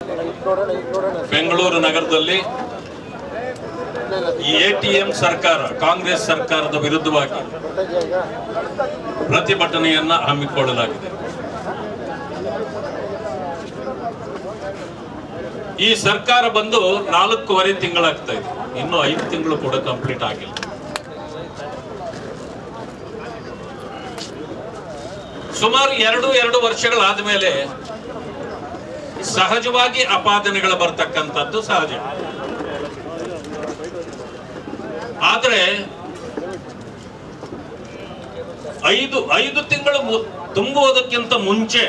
ಬೆಂಗಳೂರು ನಗರದಲ್ಲಿ ಎಟಿಎಂ ಸರ್ಕಾರ ಕಾಂಗ್ರೆಸ್ ಸರ್ಕಾರದ ವಿರುದ್ಧವಾಗಿ ಪ್ರತಿಭಟನೆಯನ್ನ ಹಮ್ಮಿಕೊಳ್ಳಲಾಗಿದೆ ಈ ಸರ್ಕಾರ ಬಂದು ನಾಲ್ಕೂವರೆ ತಿಂಗಳಾಗ್ತಾ ಇದೆ ಇನ್ನು ಐದು ತಿಂಗಳು ಕೂಡ ಕಂಪ್ಲೀಟ್ ಆಗಿಲ್ಲ ಸುಮಾರು ಎರಡು ಎರಡು ವರ್ಷಗಳಾದ ಮೇಲೆ ಸಹಜವಾಗಿ ಅಪಾದನೆಗಳು ಬರ್ತಕ್ಕಂಥದ್ದು ಸಹಜ ಆದ್ರೆ ಐದು ಐದು ತಿಂಗಳು ಮು- ತುಂಬುವುದಕ್ಕಿಂತ ಮುಂಚೆ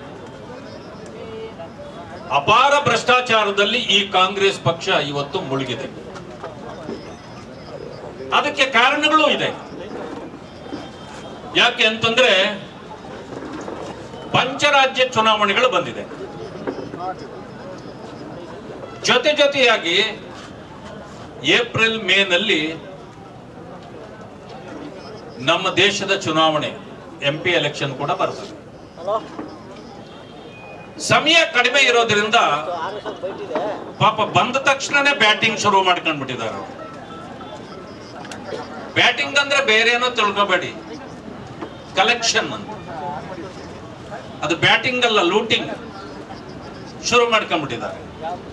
ಅಪಾರ ಭ್ರಷ್ಟಾಚಾರದಲ್ಲಿ ಈ ಕಾಂಗ್ರೆಸ್ ಪಕ್ಷ ಇವತ್ತು ಮುಳುಗಿದೆ ಅದಕ್ಕೆ ಕಾರಣಗಳು ಇದೆ ಯಾಕೆ ಅಂತಂದ್ರೆ ಪಂಚರಾಜ್ಯ ಚುನಾವಣೆಗಳು ಬಂದಿದೆ ಜೊತೆ ಜೊತೆಯಾಗಿ ಏಪ್ರಿಲ್ ಮೇನಲ್ಲಿ ನಮ್ಮ ದೇಶದ ಚುನಾವಣೆ ಎಂ ಪಿ ಎಲೆಕ್ಷನ್ ಕೂಡ ಬರ್ತದೆ ಸಮಯ ಕಡಿಮೆ ಇರೋದ್ರಿಂದ ಪಾಪ ಬಂದ ತಕ್ಷಣನೇ ಬ್ಯಾಟಿಂಗ್ ಶುರು ಮಾಡ್ಕೊಂಡ್ಬಿಟ್ಟಿದ್ದಾರೆ ಅವ್ರು. ಬ್ಯಾಟಿಂಗ್ ಅಂದ್ರೆ ಬೇರೆ ಏನೋ ತಿಳ್ಕೊಬೇಡಿ ಕಲೆಕ್ಷನ್ ಅಂತ ಅದು ಬ್ಯಾಟಿಂಗ್ ಅಲ್ಲ ಲೂಟಿಂಗ್ ಶುರು ಮಾಡ್ಕೊಂಡ್ಬಿಟ್ಟಿದ್ದಾರೆ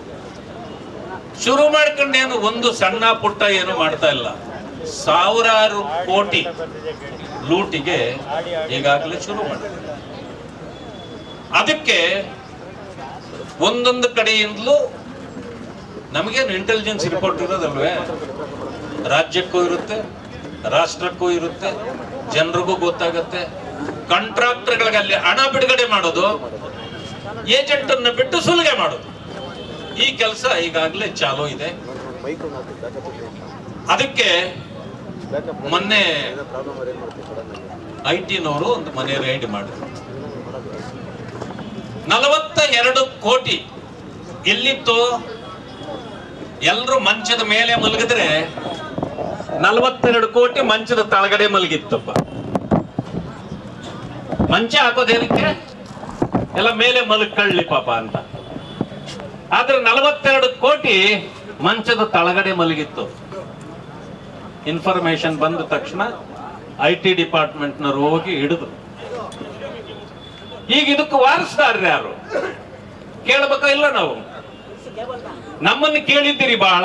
ಶುರು ಮಾಡ್ಕೊಂಡೇನು ಒಂದು ಸಣ್ಣ ಪುಟ್ಟ ಏನು ಮಾಡ್ತಾ ಇಲ್ಲ ಸಾವಿರಾರು ಕೋಟಿ ಲೂಟಿಗೆ ಈಗಾಗಲೇ ಶುರು ಮಾಡಿದ್ದಾರೆ ಅದಕ್ಕೆ ಒಂದೊಂದು ಕಡೆಯಿಂದಲೂ ನಮಗೇನು ಇಂಟೆಲಿಜೆನ್ಸ್ ರಿಪೋರ್ಟ್ ಇರೋದಲ್ವೇ ರಾಜ್ಯಕ್ಕೂ ಇರುತ್ತೆ ರಾಷ್ಟ್ರಕ್ಕೂ ಇರುತ್ತೆ ಜನರಿಗೂ ಗೊತ್ತಾಗುತ್ತೆ ಕಾಂಟ್ರಾಕ್ಟರ್ಗಳಿಗೆ ಅಲ್ಲಿ ಹಣ ಬಿಡುಗಡೆ ಮಾಡೋದು ಏಜೆಂಟ್ ಅನ್ನು ಬಿಟ್ಟು ಸುಲಿಗೆ ಮಾಡೋದು ಈ ಕೆಲಸ ಈಗಾಗಲೇ ಚಾಲೂ ಇದೆ ಅದಕ್ಕೆ ಮೊನ್ನೆ ಐ ಟಿನವರು ಒಂದು ಮನೆ ರೈಡ್ ಮಾಡಿದ್ರು ನಲವತ್ತ ಎರಡು ಕೋಟಿ ಎಲ್ಲಿತ್ತು ಎಲ್ರು ಮಂಚದ ಮೇಲೆ ಮಲಗಿದ್ರೆ ನಲವತ್ತೆರಡು ಕೋಟಿ ಮಂಚದ ತಳಗಡೆ ಮಲಗಿತ್ತಪ್ಪ ಮಂಚ ಹಾಕೋದೇನಕ್ಕೆ ಎಲ್ಲ ಮೇಲೆ ಮಲಗ್ಕೊಳ್ಳಿ ಪಾಪ ಅಂತ ಆದ್ರೆ ನಲವತ್ತೆರಡು ಕೋಟಿ ಮಂಚದ ತಳಗಡೆ ಮಲಗಿತ್ತು ಇನ್ಫಾರ್ಮೇಶನ್ ಬಂದ ತಕ್ಷಣ ಐ ಟಿ ಡಿಪಾರ್ಟ್ಮೆಂಟ್ನವ್ರು ಹೋಗಿ ಹಿಡಿದು ಈಗ ಇದಕ್ಕೆ ವಾರಸ್ದಾರ ಯಾರು ಕೇಳ್ಬೇಕಾ ಇಲ್ಲ ನಾವು ನಮ್ಮನ್ನು ಕೇಳಿದ್ದೀರಿ ಬಹಳ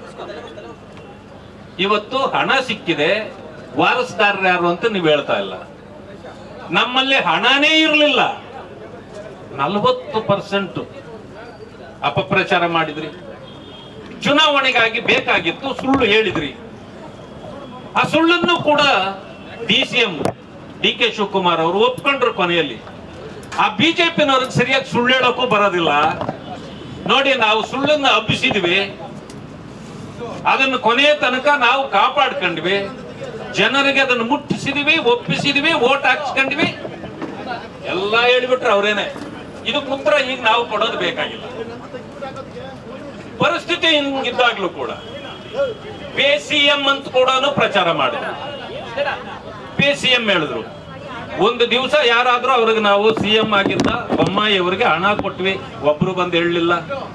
ಇವತ್ತು ಹಣ ಸಿಕ್ಕಿದೆ ವಾರಸ್ದಾರ ಯಾರು ಅಂತ ನೀವು ಹೇಳ್ತಾ ಇಲ್ಲ ನಮ್ಮಲ್ಲಿ ಹಣನೇ ಇರಲಿಲ್ಲ ನಲವತ್ತು ಪರ್ಸೆಂಟ್ ಅಪಪ್ರಚಾರ ಮಾಡಿದ್ರಿ ಚುನಾವಣೆಗಾಗಿ ಬೇಕಾಗಿತ್ತು ಸುಳ್ಳು ಹೇಳಿದ್ರಿ ಆ ಸುಳ್ಳನ್ನು ಕೂಡ D C M D K Shivakumar ಅವರು ಒಪ್ಕೊಂಡ್ರು ಕೊನೆಯಲ್ಲಿ ಆ ಬಿಜೆಪಿನವ್ರಿಗೆ ಸರಿಯಾಗಿ ಸುಳ್ಳು ಹೇಳೋಕ್ಕೂ ಬರೋದಿಲ್ಲ ನೋಡಿ ನಾವು ಸುಳ್ಳನ್ನು ಹಬ್ಬಿಸಿದ್ವಿ ಅದನ್ನು ಕೊನೆಯ ತನಕ ನಾವು ಕಾಪಾಡ್ಕೊಂಡ್ವಿ ಜನರಿಗೆ ಅದನ್ನು ಮುಟ್ಟಿಸಿದ್ವಿ ಒಪ್ಪಿಸಿದ್ವಿ ಓಟ್ ಹಾಕ್ಸ್ಕೊಂಡ್ವಿ ಎಲ್ಲ ಹೇಳಿಬಿಟ್ರೆ ಅವರೇನೆ ಇದಕ್ಕೆ ಉತ್ತರ ಈಗ ನಾವು ಕೊಡೋದು ಬೇಕಾಗಿಲ್ಲ ಪರಿಸ್ಥಿತಿ ಹಿಂಗಿದ್ದಾಗ್ಲೂ ಕೂಡ ಪೇ ಸಿ ಎಂ ಅಂತ ಕೂಡ ಪ್ರಚಾರ ಮಾಡಿದ್ರು ಪೇ ಸಿ ಎಂ ಹೇಳಿದ್ರು ಒಂದು ದಿವಸ ಯಾರಾದ್ರೂ ಅವ್ರಿಗೆ ನಾವು ಸಿ ಎಂ ಆಗಿದ್ದ ಬೊಮ್ಮಾಯಿ ಅವರಿಗೆ ಹಣ ಕೊಟ್ವಿ ಒಬ್ರು ಬಂದು ಹೇಳಲಿಲ್ಲ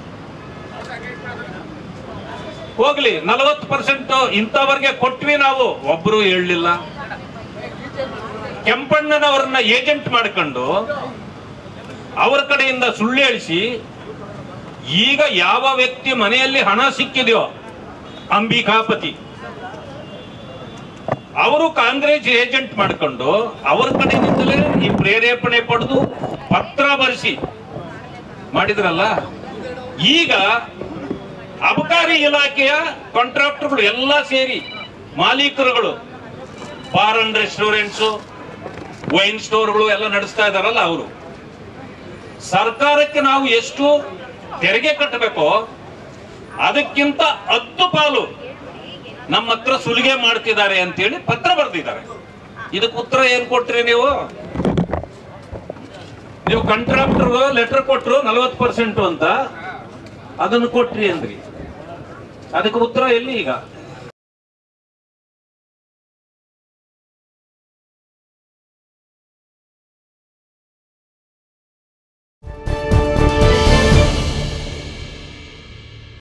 ಹೋಗ್ಲಿ ನಲವತ್ತು ಪರ್ಸೆಂಟ್ ಇಂಥವ್ರಿಗೆ ಕೊಟ್ವಿ ನಾವು ಒಬ್ರು ಹೇಳಲಿಲ್ಲ ಕೆಂಪಣ್ಣನವರನ್ನ ಏಜೆಂಟ್ ಮಾಡ್ಕೊಂಡು ಅವರ ಕಡೆಯಿಂದ ಸುಳ್ಳು ಹೇಳಿಸಿ ಈಗ ಯಾವ ವ್ಯಕ್ತಿ ಮನೆಯಲ್ಲಿ ಹಣ ಸಿಕ್ಕಿದೆಯೋ ಅಂಬಿಕಾಪತಿ ಅವರು ಕಾಂಗ್ರೆಸ್ ಏಜೆಂಟ್ ಮಾಡ್ಕೊಂಡು ಅವರ ಕಡೆಯಿಂದಲೇ ಈ ಪ್ರೇರೇಪಣೆ ಪಡೆದು ಪತ್ರ ಬರೆಸಿ ಮಾಡಿದ್ರಲ್ಲ ಈಗ ಅಬಕಾರಿ ಇಲಾಖೆಯ ಕಾಂಟ್ರಾಕ್ಟರ್ಗಳು ಎಲ್ಲ ಸೇರಿ ಮಾಲೀಕರುಗಳು ಬಾರ್ ಅಂಡ್ ರೆಸ್ಟೋರೆಂಟ್ಸು ವೈನ್ ಸ್ಟೋರ್ಗಳು ಎಲ್ಲ ನಡೆಸ್ತಾ ಇದಾರಲ್ಲ ಅವರು ಸರ್ಕಾರಕ್ಕೆ ನಾವು ಎಷ್ಟು ತೆರಿಗೆ ಕಟ್ಟಬೇಕೋ ಅದಕ್ಕಿಂತ ಹತ್ತು ಪಾಲು ನಮ್ಮ ಹತ್ರ ಸುಲಿಗೆ ಮಾಡ್ತಿದ್ದಾರೆ ಅಂತೇಳಿ ಪತ್ರ ಬರೆದಿದ್ದಾರೆ ಇದಕ್ಕೆ ಉತ್ತರ ಏನ್ ಕೊಟ್ರಿ ನೀವು ನೀವು ಕಾಂಟ್ರಾಕ್ಟರ್ ಲೆಟರ್ ಕೊಟ್ರು ನಲವತ್ತು ಪರ್ಸೆಂಟ್ ಅಂತ ಅದನ್ನು ಕೊಟ್ರಿ ಅಂದ್ರಿ ಅದಕ್ಕೆ ಉತ್ತರ ಎಲ್ಲಿ ಈಗ